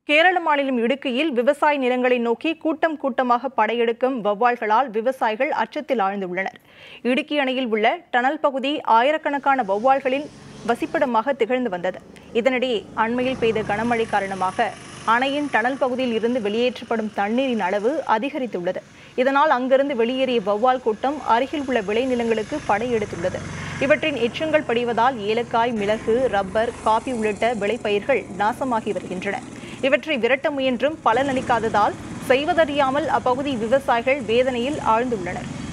கேரள மாநிலம் இடுக்கியில் விவசாய நிலங்களை நோக்கி கூட்டம் கூட்டமாக படையெடுக்கும் வௌவால்களால் விவசாயிகள் அச்சத்தில் ஆழ்ந்துள்ளனர் இடுக்கி அணையில் உள்ள டனல் பகுதி ஆயிரக்கணக்கான வௌவால்களின் வசிப்பிடமாக திகழ்ந்து வந்தது இதனிடையே அண்மையில் பெய்த கனமழை காரணமாக அணையின் டனல் பகுதியில் இருந்து வெளியேற்றப்படும் தண்ணீரின் அளவு அதிகரித்துள்ளது இதனால் அங்கிருந்து வெளியேறிய வௌவால் கூட்டம் அருகில் உள்ள விளைநிலங்களுக்கு படையெடுத்துள்ளது இவற்றின் எச்சங்கள் படிவதால் ஏலக்காய் மிளகு ரப்பர் காபி உள்ளிட்ட விளைபயிர்கள் நாசமாகி வருகின்றன இவற்றை விரட்ட முயன்றும் பலனளிக்காததால் செய்வதறியாமல் அப்பகுதி விவசாயிகள் வேதனையில் ஆழ்ந்துள்ளனர்